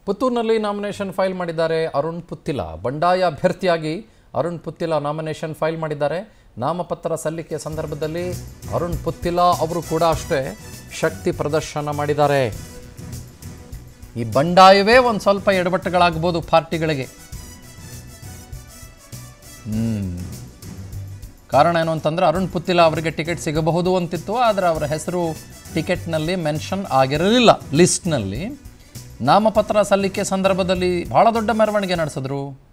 ಪುತ್ತೂರಿನಲ್ಲಿ nomination file ಮಾಡಿದ್ದಾರೆ ಅರುಣ್ ಪುತ್ತಿಲ ಬಂಡಾಯ ಅಭ್ಯರ್ಥಿಯಾಗಿ ಅರುಣ್ ಪುತ್ತಿಲ ನಾಮಿನೇಷನ್ ಫೈಲ್ ಮಾಡಿದ್ದಾರೆ ನಾಮಪತ್ರ ಸಲ್ಲಿಕೆ ಸಂದರ್ಭದಲ್ಲಿ ಅರುಣ್ ಪುತ್ತಿಲ ಅವರು ಕೂಡ ಅಷ್ಟೇ ಶಕ್ತಿ ಪ್ರದರ್ಶನ ಮಾಡಿದ್ದಾರೆ ಈ ಬಂಡಾಯವೇ ಒಂದು ಸ್ವಲ್ಪ ಎಡವಟ್ಟುಗಳಾಗ್ಬೋದು ಪಾರ್ಟಿಗಳಿಗೆ ಹ್ಮ್ ಕಾರಣ ಏನು ಅಂತಂದ್ರೆ ಅರುಣ್ ಪುತ್ತಿಲ ಅವರಿಗೆ ಟಿಕೆಟ್ ಸಿಗಬಹುದು ಅಂತಿತ್ತು ಆದರೆ ಅವರ ಹೆಸರು ಟಿಕೆಟ್ನಲ್ಲಿ ಮೆನ್ಷನ್ ಆಗಿರಲಿಲ್ಲ ಲಿಸ್ಟ್ನಲ್ಲಿ ನಾಮಪತ್ರ ಸಲ್ಲಿಕೆ ಸಂದರ್ಭದಲ್ಲಿ ಬಹಳ ದೊಡ್ಡ ಮೆರವಣಿಗೆ ನಡೆಸಿದ್ರು